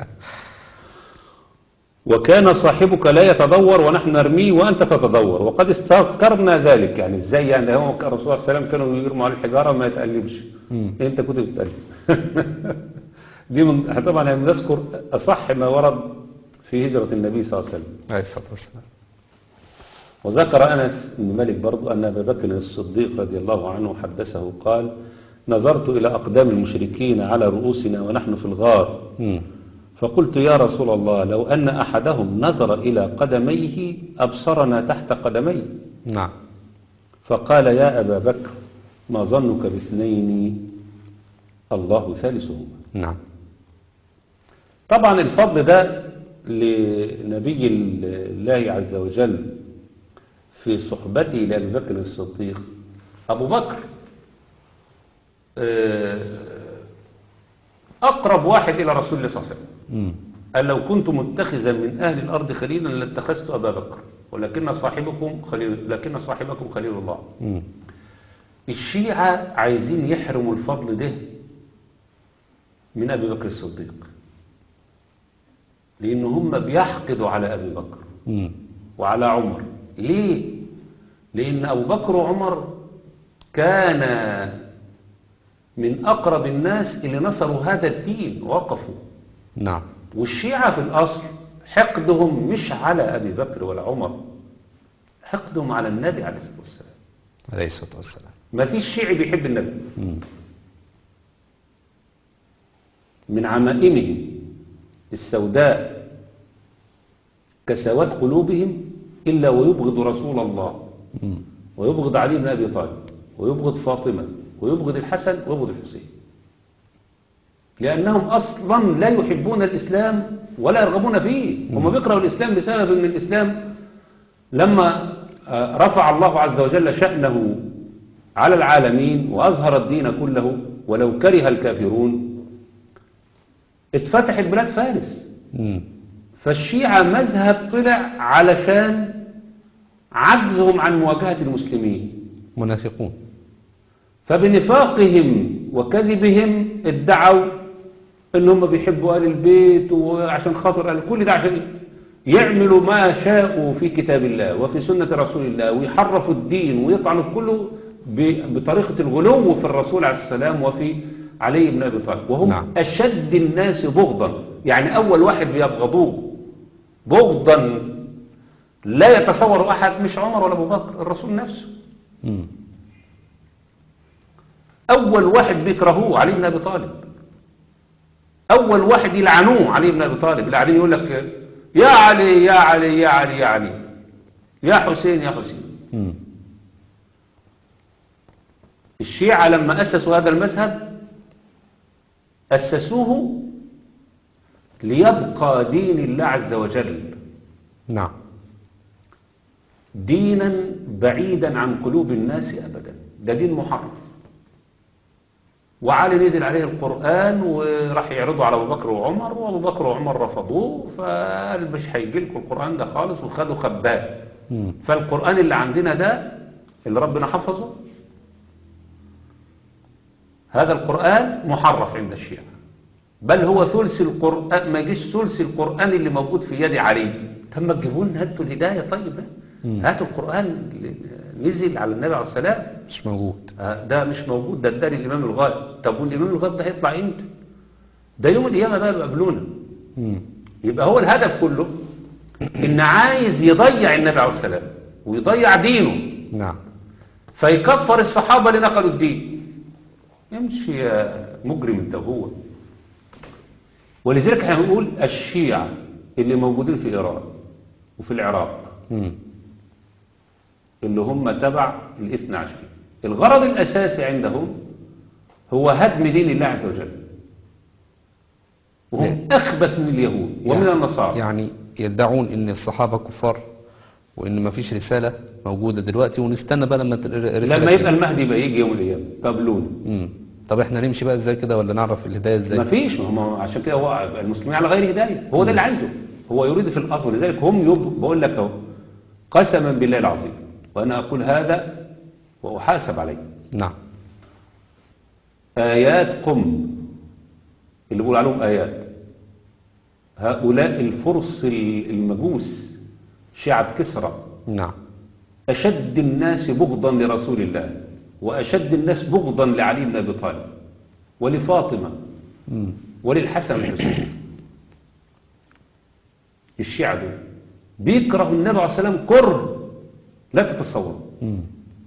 S2: وكان صاحبك لا يتدور ونحن نرميه وأنت تتدور وقد استذكرنا ذلك يعني إزاي يعني هو كان الرسول صلى الله عليه وسلم كانوا يرموا عليه الحجارة ما يتألمش
S1: مم.
S2: أنت كنت بتتألم دي من طبعا يعني نذكر أصح ما ورد في هجرة النبي صلى الله عليه وسلم
S1: عليه الصلاة والسلام
S2: وذكر أنس بن مالك برضو أن أبا بكر الصديق رضي الله عنه حدثه قال نظرت إلى أقدام المشركين على رؤوسنا ونحن في الغار
S1: مم.
S2: فقلت يا رسول الله لو أن أحدهم نظر إلى قدميه أبصرنا تحت قدميه
S1: نعم
S2: فقال يا أبا بكر ما ظنك باثنين الله ثالثهما
S1: نعم
S2: طبعا الفضل ده لنبي الله عز وجل في صحبته لأبي بكر الصديق أبو بكر آه، أقرب واحد إلى رسول الله صلى الله عليه وسلم
S1: مم.
S2: قال لو كنت متخذا من أهل الأرض خليلا لاتخذت أبا بكر ولكن صاحبكم خليل لكن صاحبكم خليل الله
S1: مم.
S2: الشيعة عايزين يحرموا الفضل ده من أبي بكر الصديق لأن هم بيحقدوا على أبي بكر
S1: مم.
S2: وعلى عمر ليه؟ لأن أبو بكر وعمر كان من أقرب الناس اللي نصروا هذا الدين وقفوا
S1: نعم
S2: والشيعة في الأصل حقدهم مش على أبي بكر ولا عمر حقدهم على النبي عليه الصلاة والسلام
S1: عليه الصلاة والسلام
S2: ما فيش شيعي بيحب النبي
S1: مم.
S2: من عمائمهم السوداء كسوات قلوبهم إلا ويبغض رسول الله
S1: مم.
S2: ويبغض علي بن أبي طالب ويبغض فاطمة ويبغض الحسن ويبغض الحسين لأنهم أصلا لا يحبون الإسلام ولا يرغبون فيه هم بيكرهوا الإسلام بسبب أن الإسلام لما آه، رفع الله عز وجل شأنه على العالمين وأظهر الدين كله ولو كره الكافرون اتفتحت بلاد فارس
S1: مم.
S2: فالشيعة مذهب طلع علشان عجزهم عن مواجهة المسلمين
S1: منافقون
S2: فبنفاقهم وكذبهم ادعوا ان هم بيحبوا آل البيت وعشان خاطر آل كل ده عشان يعملوا ما شاءوا في كتاب الله وفي سنة رسول الله ويحرفوا الدين ويطعنوا في كله ب- بطريقة الغلو في الرسول عليه السلام وفي علي بن أبي طالب وهم
S1: نعم.
S2: أشد الناس بغضا يعني أول واحد بيبغضوه بغضا لا يتصور أحد مش عمر ولا أبو بكر الرسول نفسه
S1: مم.
S2: أول واحد بيكرهوه علي بن أبي طالب أول واحد يلعنوه علي بن أبي طالب اللي قاعدين يقول لك يا علي يا علي يا علي يا علي يا حسين يا حسين
S1: مم.
S2: الشيعة لما أسسوا هذا المذهب أسسوه ليبقى دين الله عز وجل
S1: نعم
S2: دينا بعيدا عن قلوب الناس أبدا ده دين محرف وعلي نزل عليه القرآن وراح يعرضوا على أبو بكر وعمر وأبو بكر وعمر رفضوه فقال مش هيجي لكم القرآن ده خالص وخدوا خباه
S1: مم.
S2: فالقرآن اللي عندنا ده اللي ربنا حفظه هذا القرآن محرف عند الشيعة بل هو ثلث القرآن ما يجيش ثلث القرآن اللي موجود في يد علي طب ما تجيبوا لنا هاتوا الهداية طيب
S1: مم.
S2: هاتوا القرآن اللي نزل على النبي عليه السلام
S1: مش موجود
S2: آه، ده مش موجود ده اداني الإمام الغائب طب والإمام الغائب ده هيطلع امتى ده يوم القيامة بقى يقابلونا
S1: مم.
S2: يبقى هو الهدف كله ان عايز يضيع النبي عليه السلام ويضيع دينه
S1: نعم
S2: فيكفر الصحابة اللي نقلوا الدين امشي يا مجرم انت وهو ولذلك احنا بنقول الشيعة اللي موجودين في ايران وفي العراق
S1: مم.
S2: اللي هم تبع الاثنى عشر الغرض الاساسي عندهم هو هدم دين الله عز وجل وهم
S1: ليه؟
S2: اخبث من اليهود ومن
S1: يعني-
S2: النصارى
S1: يعني يدعون ان الصحابة كفار وان ما فيش رسالة موجودة دلوقتي ونستنى بقى لما ت- الرسالة
S2: لما
S1: تيجي.
S2: يبقى المهدي يبقى يجي يوم القيامه قابلونا
S1: مم. طب احنا نمشي بقى ازاي كده ولا نعرف الهداية ازاي
S2: ما فيش ما هم عشان كده هو المسلمين على غير هدايه هو ده اللي عايزه هو يريد في الارض ولذلك هم يب... بقول لك اهو قسما بالله العظيم وانا اقول هذا واحاسب عليه
S1: نعم
S2: ايات قم اللي بيقول عليهم ايات هؤلاء الفرس المجوس شيعة كسرى
S1: نعم
S2: أشد الناس بغضا لرسول الله وأشد الناس بغضا لعلي بن أبي طالب ولفاطمة
S1: مم.
S2: وللحسن والحسين الشيعة دول بيكره النبي عليه الصلاة والسلام كره لا تتصور
S1: مم.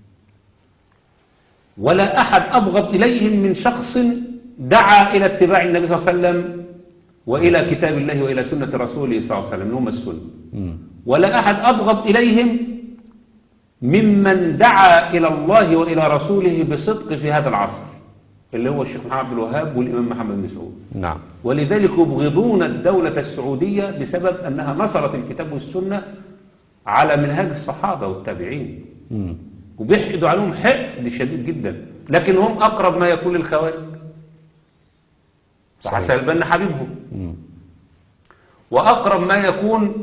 S2: ولا أحد أبغض إليهم من شخص دعا إلى اتباع النبي صلى الله عليه وسلم وإلى كتاب الله وإلى سنة رسوله صلى الله عليه وسلم هم السنة
S1: مم.
S2: ولا أحد أبغض إليهم ممن دعا إلى الله وإلى رسوله بصدق في هذا العصر اللي هو الشيخ محمد عبد الوهاب والإمام محمد بن سعود
S1: نعم
S2: ولذلك يبغضون الدولة السعودية بسبب أنها نصرت الكتاب والسنة على منهاج الصحابة والتابعين
S1: مم.
S2: وبيحقدوا عليهم حقد شديد جدا لكن هم أقرب ما يكون للخوارج
S1: صحيح.
S2: فحسن البنا حبيبهم
S1: مم.
S2: وأقرب ما يكون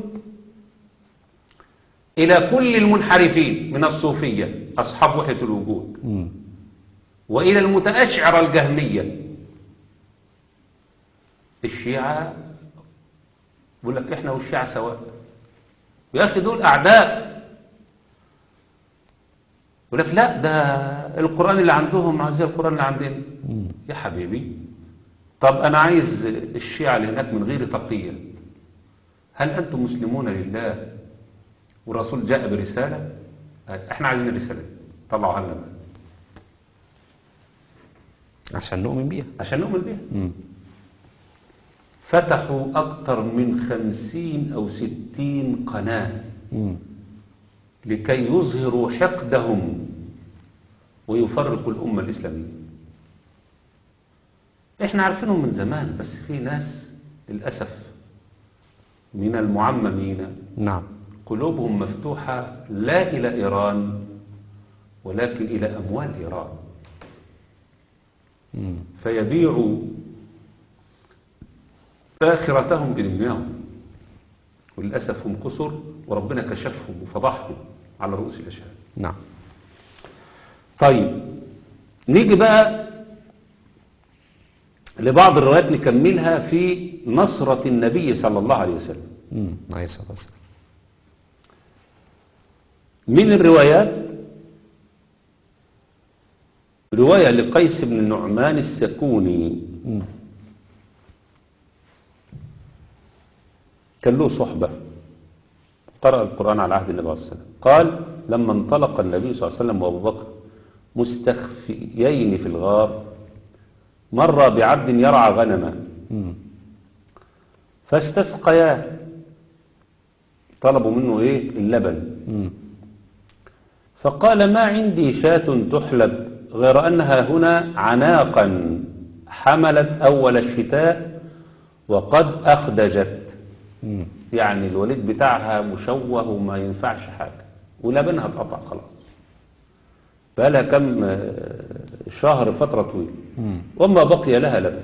S2: إلى كل المنحرفين من الصوفية أصحاب وحدة الوجود
S1: مم.
S2: وإلى المتأشعرة الجهمية الشيعة بيقول لك إحنا والشيعة سواء يا أخي دول أعداء يقول لك لا ده القرآن اللي عندهم زي القرآن اللي عندنا
S1: مم.
S2: يا حبيبي طب أنا عايز الشيعة اللي هناك من غير تقية هل أنتم مسلمون لله والرسول جاء برسالة احنا عايزين الرسالة دي. طلعوها لنا بقى
S1: عشان نؤمن بيها
S2: عشان نؤمن بها
S1: مم.
S2: فتحوا أكثر من خمسين أو ستين قناة
S1: مم.
S2: لكي يظهروا حقدهم ويفرقوا الأمة الإسلامية احنا عارفينهم من زمان بس في ناس للأسف من المعممين
S1: نعم
S2: قلوبهم مفتوحة لا إلى إيران ولكن إلى أموال إيران
S1: مم.
S2: فيبيعوا آخرتهم بدنياهم وللأسف هم كسر وربنا كشفهم وفضحهم على رؤوس الأشهاد
S1: نعم
S2: طيب نيجي بقى لبعض الروايات نكملها في نصرة النبي صلى الله عليه وسلم
S1: مم. عليه الصلاة والسلام
S2: من الروايات رواية لقيس بن النعمان السكوني
S1: مم.
S2: كان له صحبة قرأ القرآن على عهد النبي صلى الله عليه وسلم قال لما انطلق النبي صلى الله عليه وسلم وابو بكر مستخفيين في الغار مر بعبد يرعى غنما
S1: مم.
S2: فاستسقياه طلبوا منه ايه اللبن
S1: مم.
S2: فقال ما عندي شاة تحلب غير أنها هنا عناقا حملت أول الشتاء وقد أخدجت
S1: مم.
S2: يعني الوليد بتاعها مشوه وما ينفعش حاجة ولبنها اتقطع خلاص بقالها كم آه، شهر فترة طويلة
S1: مم.
S2: وما بقي لها لبن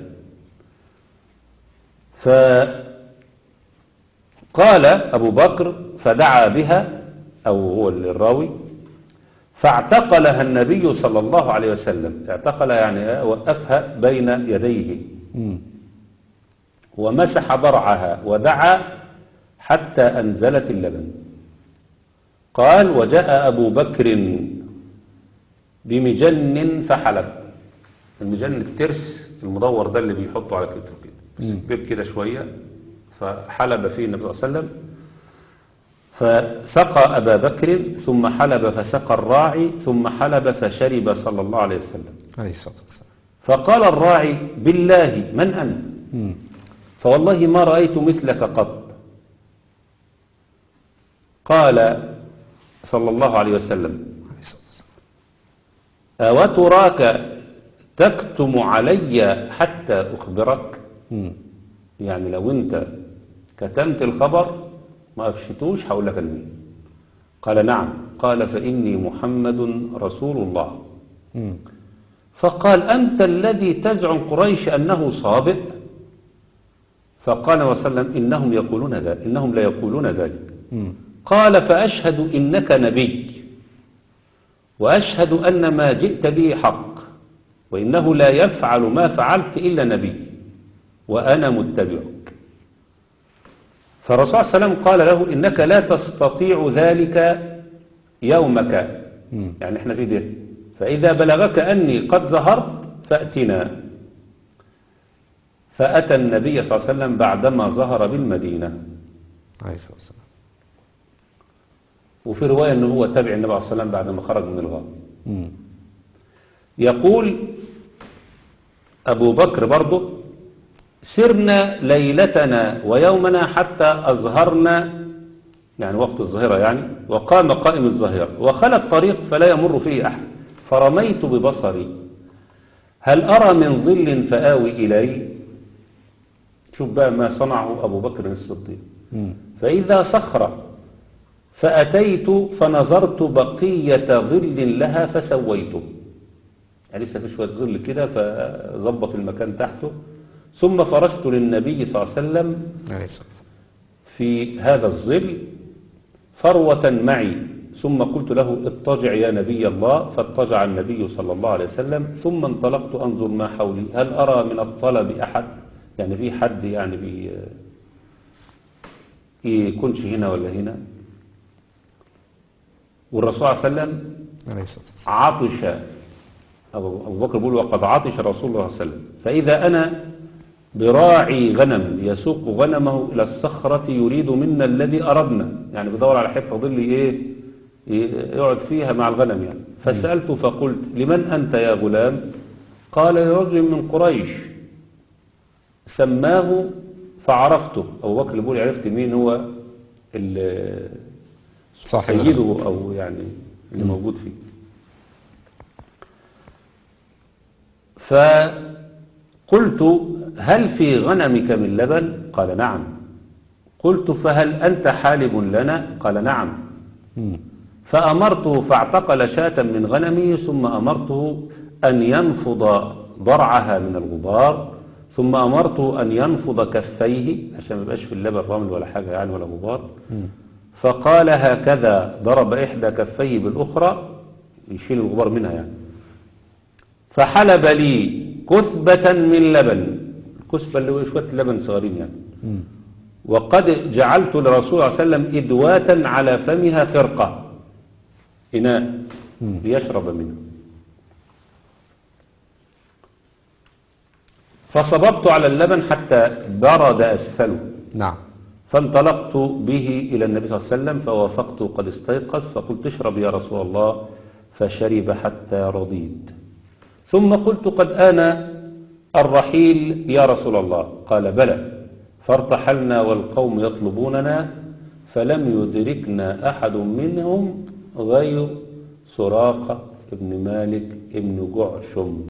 S2: فقال أبو بكر فدعا بها أو هو الراوي فاعتقلها النبي صلى الله عليه وسلم اعتقل يعني وقفها بين يديه
S1: مم.
S2: ومسح ضرعها ودعا حتى أنزلت اللبن قال وجاء أبو بكر بمجن فحلب المجن الترس المدور ده اللي بيحطه على كتفه كده بس
S1: مم.
S2: كبير كده شوية فحلب فيه النبي صلى الله عليه وسلم فسقى أبا بكر ثم حلب فسقى الراعي ثم حلب فشرب صلى الله عليه وسلم
S1: عليه الصلاة والسلام
S2: فقال الراعي بالله من أنت
S1: مم.
S2: فوالله ما رأيت مثلك قط قال صلى الله عليه وسلم
S1: عليه الصلاة والسلام
S2: أوتراك تكتم علي حتى أخبرك
S1: مم.
S2: يعني لو أنت كتمت الخبر ما أفشتوش هقول لك المين قال نعم قال فإني محمد رسول الله
S1: مم.
S2: فقال أنت الذي تزعم قريش أنه صابئ فقال وسلم إنهم يقولون ذلك إنهم لا يقولون ذلك
S1: مم.
S2: قال فأشهد إنك نبي وأشهد أن ما جئت به حق وإنه لا يفعل ما فعلت إلا نبي وأنا متبعك فالرسول صلى الله عليه وسلم قال له إنك لا تستطيع ذلك يومك
S1: مم.
S2: يعني احنا في ده فإذا بلغك أني قد ظهرت فأتنا فأتى النبي صلى الله عليه وسلم بعدما ظهر بالمدينة
S1: عليه الصلاة والسلام
S2: وفي رواية أنه هو تابع النبي عليه الصلاة والسلام بعد ما خرج من الغار
S1: مم.
S2: يقول أبو بكر برضه سرنا ليلتنا ويومنا حتى أظهرنا يعني وقت الظهيرة يعني وقام قائم الظهيرة وخلى الطريق فلا يمر فيه أحد فرميت ببصري هل أرى من ظل فآوي إليه شوف بقى ما صنعه أبو بكر الصديق
S1: مم.
S2: فإذا صخرة فأتيت فنظرت بقية ظل لها فسويته يعني لسه في شوية ظل كده فظبط المكان تحته ثم فرشت للنبي صلى الله عليه وسلم
S1: عليه الصلاة والسلام
S2: في هذا الظل فروة معي ثم قلت له اضطجع يا نبي الله فاضطجع النبي صلى الله عليه وسلم ثم انطلقت أنظر ما حولي هل أرى من الطلب أحد يعني في حد يعني بي يكونش هنا ولا هنا والرسول صلى الله عليه وسلم
S1: عليه الصلاة والسلام
S2: عطش أبو أبو بكر بيقول وقد عطش رسول الله صلى الله عليه وسلم فإذا أنا براعي غنم يسوق غنمه إلى الصخرة يريد منا الذي أردنا يعني بدور على حتة ظل إيه ي- يقعد فيها مع الغنم يعني فسألت فقلت لمن أنت يا غلام قال لرجل من قريش سماه فعرفته أبو بكر بيقول عرفت مين هو ال-
S1: صاحب الغنم.
S2: سيده أو يعني اللي موجود فيه قلت هل في غنمك من لبن قال نعم قلت فهل أنت حالب لنا قال نعم
S1: مم.
S2: فأمرته فاعتقل شاة من غنمه ثم أمرته أن ينفض ضرعها من الغبار ثم أمرته أن ينفض كفيه عشان ما يبقاش في اللبن رمل ولا حاجة يعني ولا غبار
S1: مم.
S2: فقال هكذا ضرب إحدى كفيه بالأخرى يشيل الغبار منها يعني فحلب لي كثبة من لبن الكثبة اللي هو شوية لبن صغيرين يعني
S1: مم.
S2: وقد جعلت لرسول الله صلى الله عليه وسلم إدواتا على فمها خرقة إناء
S1: مم.
S2: ليشرب منه فصببت على اللبن حتى برد أسفله
S1: نعم
S2: فانطلقت به إلى النبي صلى الله عليه وسلم فوافقته قد استيقظ فقلت اشرب يا رسول الله فشرب حتى رضيت ثم قلت قد آن الرحيل يا رسول الله قال بلى فارتحلنا والقوم يطلبوننا فلم يدركنا أحد منهم غير سراقة ابن مالك ابن جعشم